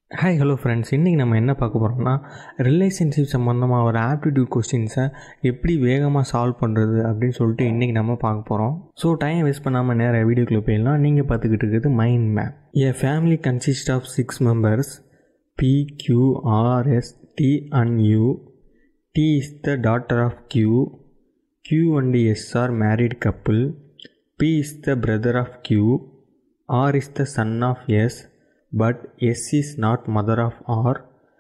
Hi hello friends இன்றைக்கி நம்ம என்ன பார்க்க போகிறோம்னா ரிலேஷன்ஷிப் சம்மந்தமாக ஒரு ஆப்டிடியூட் கொஸ்டின்ஸை எப்படி வேகமாக சால்வ் பண்ணுறது அப்படின்னு சொல்லிட்டு இன்றைக்கி நம்ம பார்க்க போகிறோம் ஸோ டைம் வேஸ்ட் பண்ணாமல் நேராக வீடியோக்குள்ளே போயிடலாம் நீங்கள் பார்த்துக்கிட்டு இருக்கிறது mind map a family consist of six members P Q R S T and U T is the daughter of Q Q and S are married couple P is the brother of Q R is the son of S, but S is not mother of R.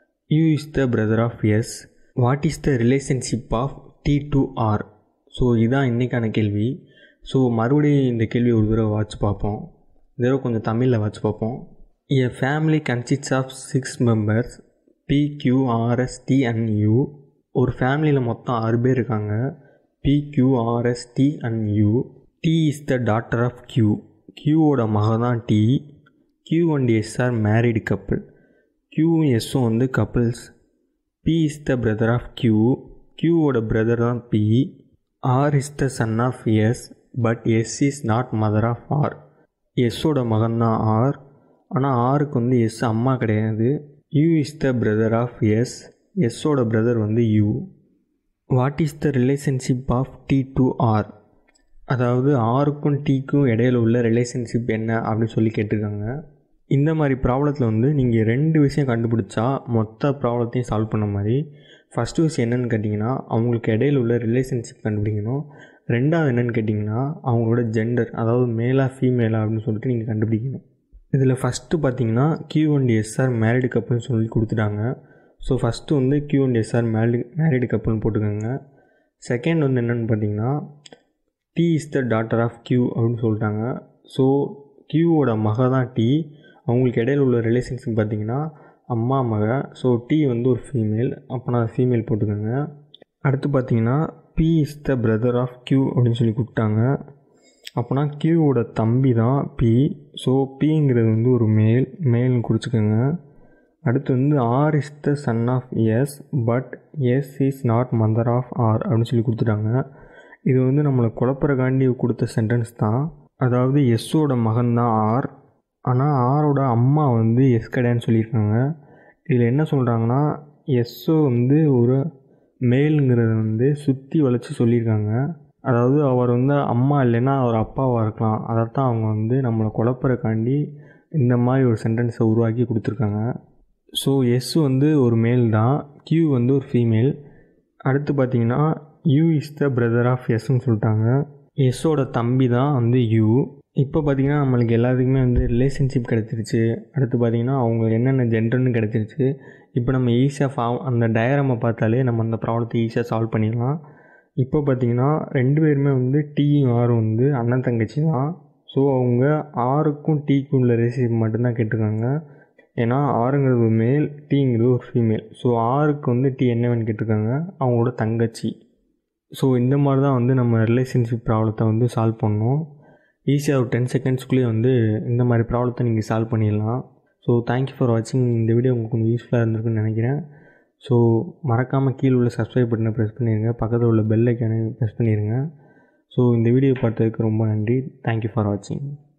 U is the brother of S. What is the relationship of T to R? So இதான் இன்றைக்கான கேள்வி so மறுபடியும் இந்த கேள்வி ஒரு தடவை watch பார்ப்போம் இந்த தடவை கொஞ்சம் தமிழில் வாட்ச் பார்ப்போம் a family consist of six members P Q R S T and U ஒரு ஃபேமிலியில் மொத்தம் ஆறு பேர் இருக்காங்க P Q R S T and U T is the daughter of Q கியூவோட மக தான் T Q and S are married couple கியூவும் எஸ்ஸும் வந்து couples P is the brother of Q கியூவோட பிரதர் தான் P R is the son of S but S is not mother of R எஸ்ஸோட மகன் தான் ஆர் ஆனால் ஆருக்கு வந்து எஸ் அம்மா கிடையாது U is the brother of S எஸ்ஸோட பிரதர் வந்து U what is the relationship of T to R அதாவது ஆருக்கும் டீக்கும் இடையில உள்ள ரிலேஷன்ஷிப் என்ன அப்படின்னு சொல்லி கேட்டிருக்காங்க இந்த மாதிரி ப்ராப்ளத்தில் வந்து நீங்கள் ரெண்டு விஷயம் கண்டுபிடிச்சா மொத்த ப்ராப்ளத்தையும் சால்வ் பண்ண மாதிரி ஃபஸ்ட்டு விஷயம் என்னென்னு கேட்டிங்கன்னா அவங்களுக்கு இடையில உள்ள ரிலேஷன்ஷிப் கண்டுபிடிக்கணும் ரெண்டாவது என்னென்னு கேட்டிங்கன்னா அவங்களோட ஜெண்டர் அதாவது மேலா ஃபீமேலா அப்படின்னு சொல்லிட்டு நீங்கள் கண்டுபிடிக்கணும் இதில் ஃபஸ்ட்டு பார்த்தீங்கன்னா கியூ அண்ட் எஸ்ஆர் மேரிடு கப்புள்னு சொல்லி கொடுத்துட்டாங்க ஸோ ஃபஸ்ட்டு வந்து Q and S are married married கப்புள்னு போட்டுக்கோங்க செகண்ட் வந்து என்னென்னு பார்த்தீங்கன்னா T is the daughter of Q அப்படின்னு சொல்லிட்டாங்க ஸோ கியூவோட மக தான் டி அவங்களுக்கு இடையில உள்ள ரிலேஷன்ஷிப் பார்த்திங்கன்னா அம்மா மக ஸோ டி வந்து ஒரு ஃபீமேல் அப்போ நான் ஃபீமேல் போட்டுக்கோங்க அடுத்து பார்த்தீங்கன்னா P is the brother of Q அப்படின்னு சொல்லி கூப்பிட்டாங்க அப்போனா கியூவோட தம்பி தான் பி ஸோ பிங்கிறது வந்து ஒரு மேல் மேல்னு குறிச்சிக்கோங்க அடுத்து வந்து R is the son of S but S is not mother of R அப்படின்னு சொல்லி கொடுத்துட்டாங்க இது வந்து நம்மளை குழப்பறக்காண்டி கொடுத்த சென்டென்ஸ் தான் அதாவது எஸ்ஸோட மகன் தான் ஆர் ஆனால் ஆரோட அம்மா வந்து எஸ் கிடையான்னு சொல்லியிருக்காங்க இதில் என்ன சொல்கிறாங்கன்னா எஸ்ஸோ வந்து ஒரு மேலுங்கிறத வந்து சுற்றி வளைச்சி சொல்லியிருக்காங்க அதாவது அவர் வந்து அம்மா இல்லைன்னா அவர் அப்பாவாக இருக்கலாம் அதைத்தான் அவங்க வந்து நம்மளை குழப்பறக்காண்டி இந்த மாதிரி ஒரு சென்டென்ஸை உருவாக்கி கொடுத்துருக்காங்க ஸோ எஸ் வந்து ஒரு மேல் தான் கியூ வந்து ஒரு ஃபீமேல் அடுத்து பார்த்திங்கன்னா U is the brother of எஸ்ன்னு சொல்லிட்டாங்க எஸ்ஸோட தம்பி தான் வந்து யூ இப்போ பார்த்திங்கன்னா நம்மளுக்கு எல்லாத்துக்குமே வந்து ரிலேஷன்ஷிப் கிடச்சிருச்சு அடுத்து பார்த்திங்கன்னா அவங்க என்னென்ன ஜென்டர்னு கிடச்சிருச்சு இப்போ நம்ம ஈஸியாக ஃபா அந்த டயரமை பார்த்தாலே நம்ம அந்த ப்ராப்ளத்தை ஈஸியாக சால்வ் பண்ணிடலாம் இப்போ பார்த்திங்கன்னா ரெண்டு பேருமே வந்து டீயும் ஆரும் வந்து அண்ணன் தங்கச்சி தான் ஸோ அவங்க ஆருக்கும் டீக்கும் உள்ள ரிலேஷன்ஷிப் மட்டும்தான் கேட்டிருக்காங்க ஏன்னா ஆறுங்கிறது ஒரு மேல் டீங்கிறது ஒரு ஃபீமேல் ஸோ ஆருக்கு வந்து டீ என்னவென்னு கேட்டிருக்காங்க அவங்களோட தங்கச்சி ஸோ இந்த மாதிரி தான் வந்து நம்ம ரிலேஷன்ஷிப் ப்ராப்ளத்தை வந்து சால்வ் பண்ணோம் ஈஸியாக ஒரு டென் செகண்ட்ஸ்க்குள்ளேயே வந்து இந்த மாதிரி ப்ராப்ளத்தை நீங்கள் சால்வ் பண்ணிடலாம் ஸோ தேங்க்யூ ஃபார் வாட்சிங் இந்த வீடியோ உங்களுக்கு கொஞ்சம் யூஸ்ஃபுல்லாக இருந்திருக்குன்னு நினைக்கிறேன் ஸோ மறக்காமல் கீழே உள்ள சப்ஸ்கிரைப் பட்டனை ப்ரெஸ் பண்ணிடுங்க பக்கத்தில் உள்ள பெல் ஐக்கானை ப்ரெஸ் பண்ணிடுங்க ஸோ இந்த வீடியோ பார்த்ததுக்கு ரொம்ப நன்றி தேங்க்யூ ஃபார் வாட்சிங்